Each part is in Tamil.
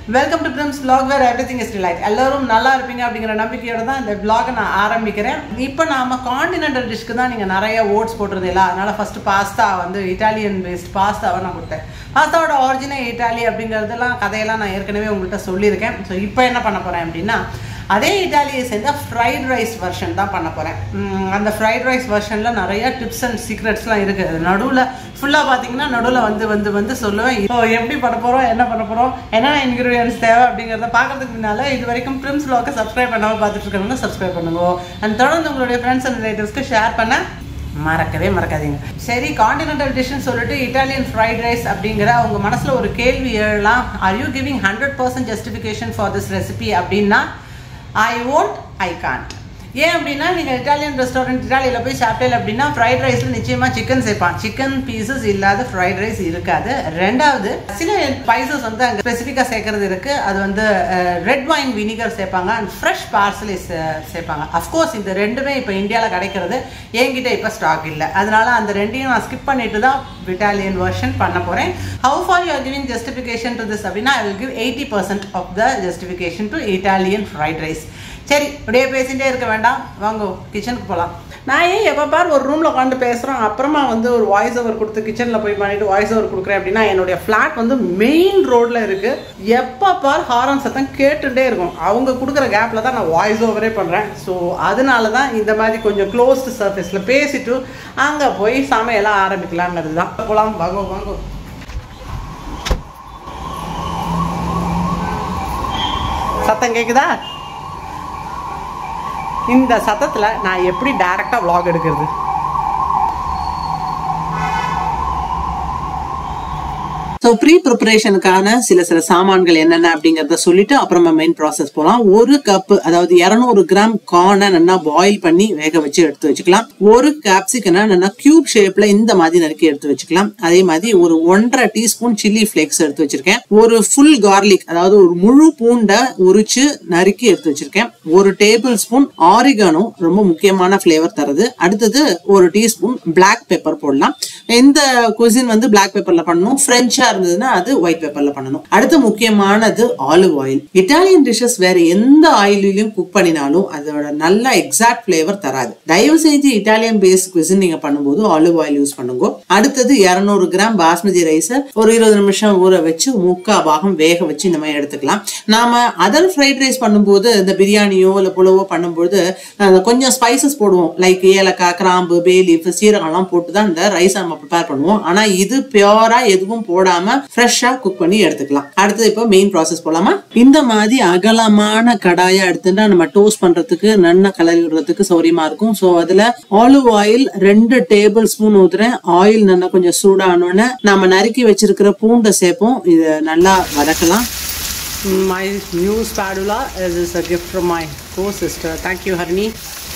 வெல்கம் டு பிரிம்ஸ் vlog where everything is light எல்லாரும் நல்லா இருப்பீங்க அப்படிங்கிற நம்பிக்கையோட தான் இந்த vlog நான் ஆரம்பிக்கிறேன் இப்போ நாம காண்டினென்டல் டிஷ்க்கு தான் நீங்கள் நிறைய ஓட்ஸ் போட்டிருந்தீங்களா அதனால ஃபர்ஸ்ட் பாஸ்தா வந்து இட்டாலியன் பேஸ்ட் பாஸ்தாவை நான் கொடுத்தேன் பாஸ்தாவோட ஒரிஜினல் இட்டாலி அப்படிங்கிறதெல்லாம் கதையெல்லாம் நான் ஏற்கனவே உங்கள்கிட்ட சொல்லியிருக்கேன் ஸோ இப்போ என்ன பண்ண போகிறேன் அப்படின்னா அதே இட்டாலியை சேர்ந்த ஃப்ரைட் ரைஸ் வெர்ஷன் தான் பண்ண போகிறேன் அந்த ஃப்ரைட் ரைஸ் வெர்ஷனில் நிறைய டிப்ஸ் அண்ட் சீக்ரெட்ஸ்லாம் இருக்குது நடுவில் ஃபுல்லாக பார்த்தீங்கன்னா நடுவில் வந்து வந்து வந்து சொல்லுவேன் இப்போ எப்படி பண்ண போகிறோம் என்ன பண்ண போகிறோம் என்ன இன்க்ரீடியன்ஸ் தேவை அப்படிங்கிறத பார்க்கறதுக்கு முன்னால் இது வரைக்கும் ப்ரிம்ஸ் வ்ளாக்கை சப்ஸ்கிரைப் பண்ணாமல் பார்த்துட்டு இருக்கவங்க சப்ஸ்கிரைப் பண்ணுங்க அண்ட் தொடர்ந்து உங்களுடைய ஃப்ரெண்ட்ஸ் அண்ட் ரிலேட்டிவ்ஸ்க்கு ஷேர் பண்ண மறக்கவே மறக்காதீங்க சரி காண்டினென்டல் டிஷ்னு சொல்லிட்டு இட்டாலியன் ஃப்ரைட் ரைஸ் அப்படிங்கிற அவங்க மனசில் ஒரு கேள்வி எழலாம் are you giving hundred percent justification for this recipe அப்படின்னா ஐ ஓன்ட் ஐ கான்ட் ஏன் அப்படின்னா நீங்கள் இட்டாலியன் ரெஸ்டாரண்ட் இட்டாலியில் போய் சாப்பிட்டேன் அப்படின்னா ஃப்ரைட் ரைஸில் நிச்சயமாக சிக்கன் சேர்ப்பான் சிக்கன் பீசஸ் இல்லாத ஃப்ரைட் ரைஸ் இருக்காது ரெண்டாவது சில ஸ்பைசஸ் வந்து அங்கே ஸ்பெசிஃபிக்காக சேர்க்கறது இருக்குது அது வந்து ரெட் வைன் வினிகர் சேர்ப்பாங்க அண்ட் ஃப்ரெஷ் பார்சலி சேர்ப்பாங்க அஃப்கோர்ஸ் இந்த ரெண்டுமே இப்போ இந்தியாவில் கிடைக்கிறது என்கிட்ட இப்போ ஸ்டாக் இல்லை அதனால அந்த ரெண்டையும் நான் ஸ்கிப் பண்ணிட்டு தான் இட்டாலியன் வெர்ஷன் பண்ண போகிறேன் how far you are giving justification to this அப்படின்னா I will give eighty percent of the justification to Italian fried rice சரி அப்படியே பேசிகிட்டே இருக்க வேண்டாம் வாங்க கிச்சனுக்கு போகலாம் நான் ஏன் எப்போ பார் ஒரு ரூமில் உட்காந்து பேசுகிறோம் அப்புறமா வந்து ஒரு வாய்ஸ் ஓவர் கொடுத்து கிச்சனில் போய் பண்ணிட்டு வாய்ஸ் ஓவர் கொடுக்குறேன் அப்படின்னா என்னுடைய ஃப்ளாட் வந்து மெயின் ரோட்டில் இருக்குது எப்போ பார் ஹாரன் சத்தம் கேட்டுகிட்டே இருக்கும் அவங்க கொடுக்குற கேப்பில் தான் நான் வாய்ஸ் ஓவரே பண்ணுறேன் ஸோ அதனால தான் இந்த மாதிரி கொஞ்சம் க்ளோஸ்டு சர்ஃபேஸில் பேசிட்டு அங்கே போய் சமையலாம் ஆரம்பிக்கலாங்கிறது தான் போகலாம் வாங்க வாங்க சத்தம் கேட்குதா இந்த சத்தத்தில் நான் எப்படி டைரெக்டாக vlog எடுக்கிறது ஸோ ப்ரீ ப்ரிப்பரேஷனுக்கான சில சில சாமான்கள் என்னென்ன அப்படிங்கிறத சொல்லிட்டு அப்புறமா மெயின் ப்ராசஸ் போகலாம் ஒரு கப் அதாவது இரநூறு கிராம் கார்னை நல்லா பாயில் பண்ணி வேக வச்சு எடுத்து வச்சுக்கலாம் ஒரு கேப்சிகனை நல்லா கியூப் ஷேப்ல இந்த மாதிரி நறுக்கி எடுத்து வச்சுக்கலாம் அதே மாதிரி ஒரு ஒன்றரை டீஸ்பூன் சில்லி ஃபிளேக்ஸ் எடுத்து வச்சிருக்கேன் ஒரு ஃபுல் கார்லிக் அதாவது ஒரு முழு பூண்டை உரிச்சு நறுக்கி எடுத்து வச்சிருக்கேன் ஒரு டேபிள் ஸ்பூன் ஆரிகானோ ரொம்ப முக்கியமான ஃபிளேவர் தருது அடுத்தது ஒரு டீஸ்பூன் பிளாக் பெப்பர் போடலாம் இந்த குசின் வந்து பிளாக் பெப்பர்ல பண்ணணும் ஃப்ரெஞ்சா இருந்ததுன்னா அது ஒயிட் பேப்பர்ல பண்ணணும் அடுத்து முக்கியமானது ஆலிவ் ஆயில் இட்டாலியன் டிஷ்ஷஸ் வேற எந்த ஆயிலையும் குக் பண்ணினாலும் அதோட நல்ல எக்ஸாக்ட் ஃபிளேவர் தராது தயவு செஞ்சு இட்டாலியன் பேஸ்ட் குவிசின் நீங்க பண்ணும்போது ஆலிவ் ஆயில் யூஸ் பண்ணுங்க அடுத்தது இருநூறு கிராம் பாஸ்மதி ரைஸை ஒரு இருபது நிமிஷம் ஊற வச்சு முக்கா பாகம் வேக வச்சு இந்த மாதிரி எடுத்துக்கலாம் நாம அதர் ஃப்ரைட் ரைஸ் பண்ணும்போது இந்த பிரியாணியோ இல்ல புலவோ பண்ணும்போது அஹ், கொஞ்சம் ஸ்பைசஸ் போடுவோம் லைக் ஏலக்காய் கிராம்பு பே லீஃப் சீரகம்லாம் போட்டு தான் இந்த ரைஸ் நம்ம ப்ரிப்பேர் பண்ணுவோம் ஆனா இது பியூரா எதுவும் போடாம ஃப்ரெஷ்ஷா குக் பண்ணி எடுத்துக்கலாம் அடுத்து இப்போ மெயின் ப்ராசஸ் போலாமா இந்த மாதிரி அகலமான கடாயா எடுத்துட்டா நம்ம டோஸ்ட் பண்றதுக்கு நல்லா கலரி விடுறதுக்கு சௌரியமா இருக்கும் ஸோ அதுல ஆலிவ் ஆயில் ரெண்டு டேபிள் ஸ்பூன் ஊத்துறேன் ஆயில் நல்லா கொஞ்சம் சூடானோன்னு நம்ம நறுக்கி வச்சிருக்கிற பூண்டை சேர்ப்போம் இதை நல்லா வதக்கலாம் my new spatula is a gift from my co sister thank you Harini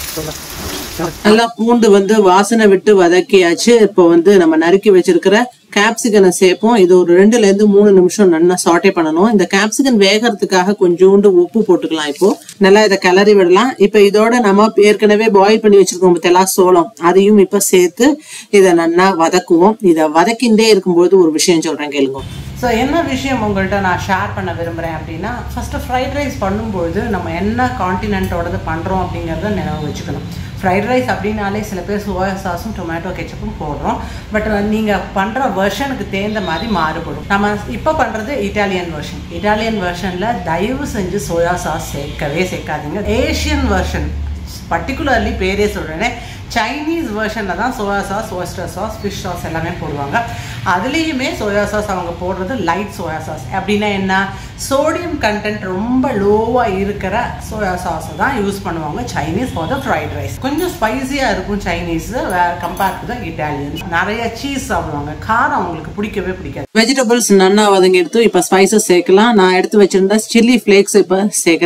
நல்லா பூண்டு வந்து வாசனை விட்டு வதக்கியாச்சு இப்போ வந்து நம்ம நறுக்கி வச்சிருக்கிற கேப்சிகனை சேர்ப்போம் இது ஒரு ரெண்டுல இருந்து மூணு நிமிஷம் நல்லா சாட்டே பண்ணணும் இந்த கேப்சிகன் வேகறதுக்காக கொஞ்சோண்டு உப்பு போட்டுக்கலாம் இப்போ நல்லா இதை கிளறி விடலாம் இப்போ இதோட நம்ம ஏற்கனவே பாயில் பண்ணி வச்சிருக்கோம் பார்த்தீங்களா சோளம் அதையும் இப்போ சேர்த்து இதை நல்லா வதக்குவோம் இதை வதக்கிண்டே இருக்கும்போது ஒரு விஷயம் சொல்றேன் கேளுங்க ஸோ என்ன விஷயம் உங்கள்கிட்ட நான் ஷேர் பண்ண விரும்புகிறேன் அப்படின்னா ஃபஸ்ட்டு ஃப்ரைட் ரைஸ் பண்ணும்பொழுது நம்ம என்ன காண்டினென்ட்டோடது பண்ணுறோம் அப்படிங்கிறத நினைவு வச்சுக்கணும் ஃப்ரைட் ரைஸ் அப்படின்னாலே சில பேர் சோயா சாஸும் டொமேட்டோ கெச்சப்பும் போடுறோம் பட் நீங்கள் பண்ணுற வெர்ஷனுக்கு தேர்ந்த மாதிரி மாறுபடும் நம்ம இப்போ பண்ணுறது இட்டாலியன் வெர்ஷன் இட்டாலியன் வெர்ஷனில் தயவு செஞ்சு சோயா சாஸ் சேர்க்கவே சேர்க்காதீங்க ஏஷியன் வெர்ஷன் பர்டிகுலர்லி பேரே சொல்கிறேனே சைனீஸ் வெர்ஷனில் தான் soya sauce oyster sauce fish sauce எல்லாமே போடுவாங்க அதுலேயுமே சோயா சாஸ் அவங்க போடுறது லைட் சோயா சாஸ் அப்படின்னா என்ன சோடியம் கண்டென்ட் ரொம்ப லோவாக இருக்கிற சோயா சாஸை தான் யூஸ் பண்ணுவாங்க Chinese for the fried rice கொஞ்சம் ஸ்பைசியாக இருக்கும் சைனீஸ் வேற கம்பேர்ட் டு த இட்டாலியன்ஸ் நிறைய சீஸ் சாப்பிடுவாங்க காரம் அவங்களுக்கு பிடிக்கவே பிடிக்காது வெஜிடபிள்ஸ் நல்லா வதங்கி எடுத்து இப்போ ஸ்பைசஸ் சேர்க்கலாம் நான் எடுத்து வச்சிருந்த சில்லி ஃப்ளேக்ஸ் இப்போ சேர்க்குறேன்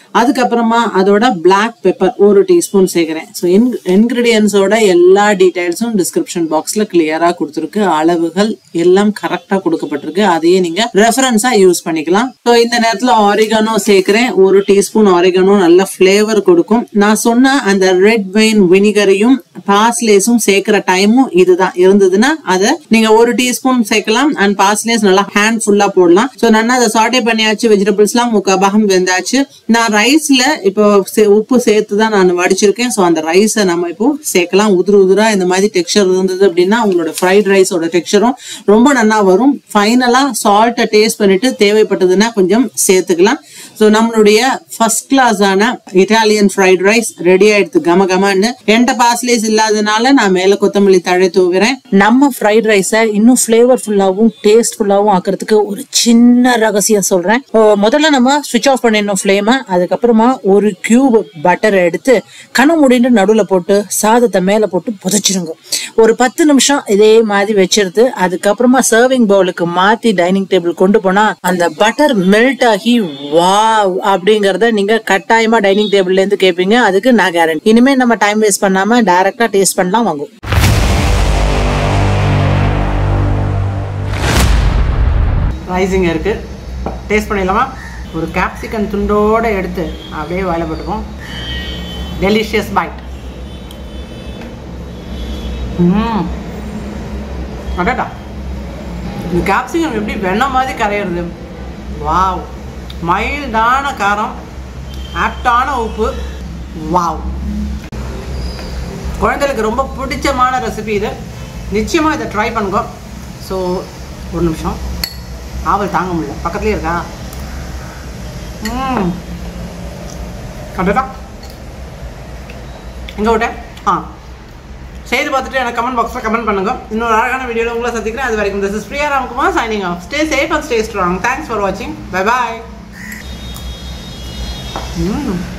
அதுக்கப்புறமா அதோட பிளாக் பெப்பர் ஒரு டீஸ்பூன் சேர்க்கிறேன் ஸோ இன்கிரீடியன்ஸோட எல்லா டீடைல்ஸும் டிஸ்கிரிப்ஷன் பாக்ஸ்ல கிளியரா கொடுத்துருக்கு அளவுகள் எல்லாம் கரெக்டா கொடுக்கப்பட்டிருக்கு அதையே நீங்க ரெஃபரன்ஸா யூஸ் பண்ணிக்கலாம் ஸோ இந்த நேரத்துல ஆரிகனோ சேர்க்கிறேன் ஒரு டீஸ்பூன் ஆரிகனோ நல்ல ஃபிளேவர் கொடுக்கும் நான் சொன்ன அந்த ரெட் வைன் வினிகரையும் பாஸ்லேஸும் சேர்க்கிற டைமும் இதுதான் இருந்ததுன்னா அதை நீங்க ஒரு டீஸ்பூன் சேர்க்கலாம் அண்ட் பாஸ்லேஸ் நல்லா ஹேண்ட் ஃபுல்லா போடலாம் ஸோ நல்லா அதை சாட்டே பண்ணியாச்சு வெஜிடபிள்ஸ்லாம் முக்காபாகம் வெந்தாச்சு நான் ரைஸ்ல இப்போ சே- உப்பு சேர்த்து தான் நான் வடிச்சிருக்கேன் ஸோ அந்த ரைஸை நம்ம இப்போ சேர்க்கலாம் உதிரு உதிரா இந்த மாதிரி டெக்ஸ்சர் இருந்தது அப்படின்னா உங்களோட ஃப்ரைட் ரைஸோட டெக்ஸ்சரும் ரொம்ப நல்லா வரும் ஃபைனலா சால்ட்டை டேஸ்ட் பண்ணிட்டு தேவைப்பட்டதுன்னா கொஞ்சம் சேர்த்துக்கலாம் ஸோ நம்மளுடைய ஃபர்ஸ்ட் கிளாஸான இட்டாலியன் ஃப்ரைட் ரைஸ் ரெடி ஆயிடுது கம கமன்னு என்கிட்ட பாஸ்லேஸ் இல்லாதனால நான் மேல கொத்தமல்லி தழை தூவுறேன் நம்ம ஃப்ரைட் ரைஸை இன்னும் ஃபிளேவர்ஃபுல்லாகவும் டேஸ்ட்ஃபுல்லாகவும் ஆக்கிறதுக்கு ஒரு சின்ன ரகசியம் சொல்றேன் ஓ, முதல்ல நம்ம ஸ்விட்ச் ஆஃப் பண்ணிடணும் ஃப்ளேமை அதுக்கப்புறமா ஒரு கியூப் பட்டரை எடுத்து கண்ண முடிந்து நடுவில் போட்டு சாதத்தை மேலே போட்டு புதைச்சிருங்க ஒரு பத்து நிமிஷம் இதே மாதிரி வச்சிருந்து அதுக்கப்புறமா சர்விங் பவுலுக்கு மாத்தி டைனிங் டேபிள் கொண்டு போனா அந்த பட்டர் மெல்ட் ஆகி வாவ் அப்படிங்கறத நீங்க கட்டாயமா டைனிங் டேபிள்ல இருந்து கேட்பீங்க அதுக்கு நான் கேரண்டி இனிமே நம்ம டைம் வேஸ்ட் பண்ணாம டைரக்டா டேஸ்ட் பண்ணலாம் வாங்கும் ரைஸிங் இருக்கு டேஸ்ட் பண்ணிடலாமா ஒரு கேப்சிகன் துண்டோட எடுத்து அப்படியே வாயில போட்டுப்போம் டெலிஷியஸ் பைட் ம் அடடா இந்த கேப்சிகம் எப்படி வெண்ணெய் மாதிரி கரையிறது வாவ் மைல்டான காரம் ஆப்டான உப்பு வாவ் குழந்தைகளுக்கு ரொம்ப பிடிச்சமான ரெசிபி இது நிச்சயமாக இதை ட்ரை பண்ணுங்க ஸோ ஒரு நிமிஷம் ஆவல் தாங்க முடியல பக்கத்துலேயே இருக்கா ம் கரெக்டா எங்கே விட்டேன் ஆ செய்து பார்த்துட்டு எனக்கு கமெண்ட் பாக்ஸில் கமெண்ட் பண்ணுங்க இன்னொரு அழகான வீடியோவில் உங்களை சந்திக்கிறேன் அது வரைக்கும் this is Priya Ramkumar signing off stay safe and stay strong thanks for வாட்சிங் பை பாய் ம்